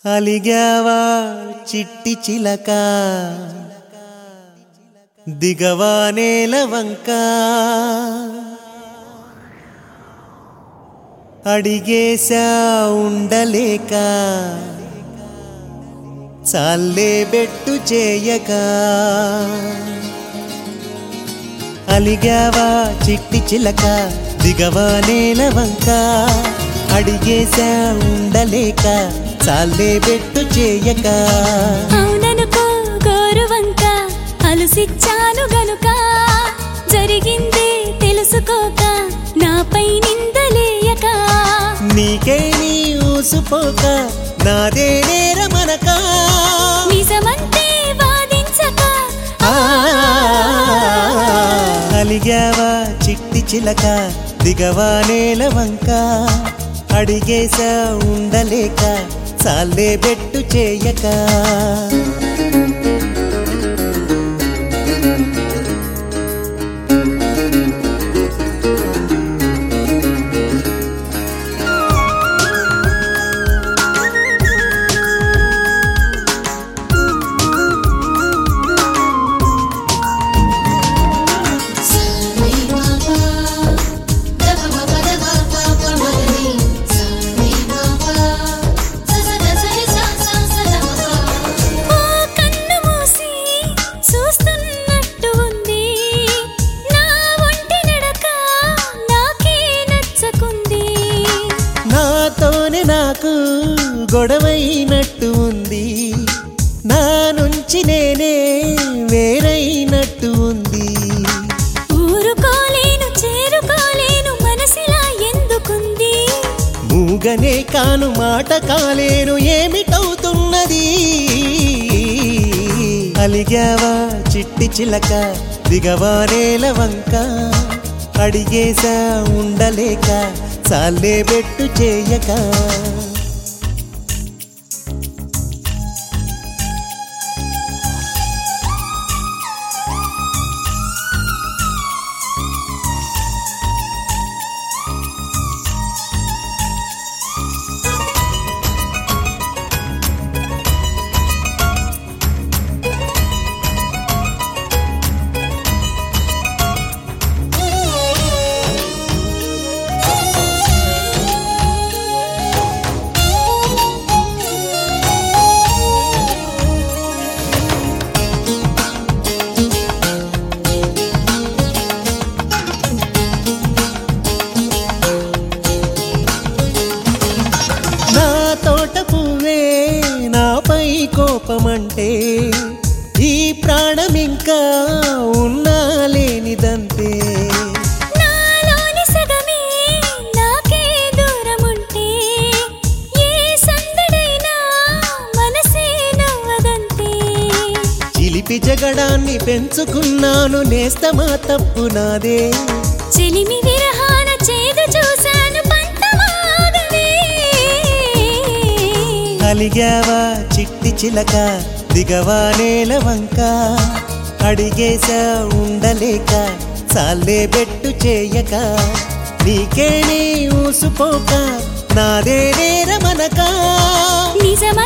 అలిగావా చిట్టి చిలక దిగవా నేల వంక అడిగేశా ఉండలేక చాలే బెట్టు చేయక అలిగావా చిట్టి చిలక దిగవా నేల వంక అడిగేశా ఉండలేక చాలే బెట్టు చేయక అవుననుకో గోరువంక అలసిచ్చాను గనుక జరిగిందే తెలుసుకోక నాపై నిందలేయక నీకే నీ ఊసుపోక నాదే నేరమనక నిజమంతే వాదించక ఆ, అలిగావా చిట్టి చిలక దిగవా నేల వంక అడిగేశా ఉండలేక చాలే బెట్టు చేయక ఓ కన్ను మూసి చూస్తున్నట్టు ఉంది నా ఒంటి నడక నాకే నచ్చకుంది నాతోనే నాకు గొడవైనట్టు ఉంది నా నుంచి నేనే వేరైనట్టు ఉంది ఊరుకోలేను చేరుకోలేను మనసిలా ఎందుకుంది మూగనే కాను మాట కాలేను ఏమిటవుతున్నది అలిగావా చిట్టి చిలక దిగవా నేల వంక అడిగేశా ఉండలేక చాలే బెట్టు చేయక నా తోట పువ్వే నాపై కోపమంటే ఈ ప్రాణం ఇంకా ఉన్నా లేనిదంతే నాలోని సగమే నాకే దూరముంటే ఏ సందడైనా మనసే నవ్వదంతే చిలిపి జగడాన్ని పెంచుకున్నాను నేస్తమా తప్పు నాదే చెలిమి విరహాన చేదు చూశాను పంతమాగవే అలిగావా చిట్టి చిలక దిగవా నేల వంక అడిగేశా ఉండలేక చాలే బెట్టు చేయక నీకే నీ ఊసుకోక నాదే నేరమనక నిజమ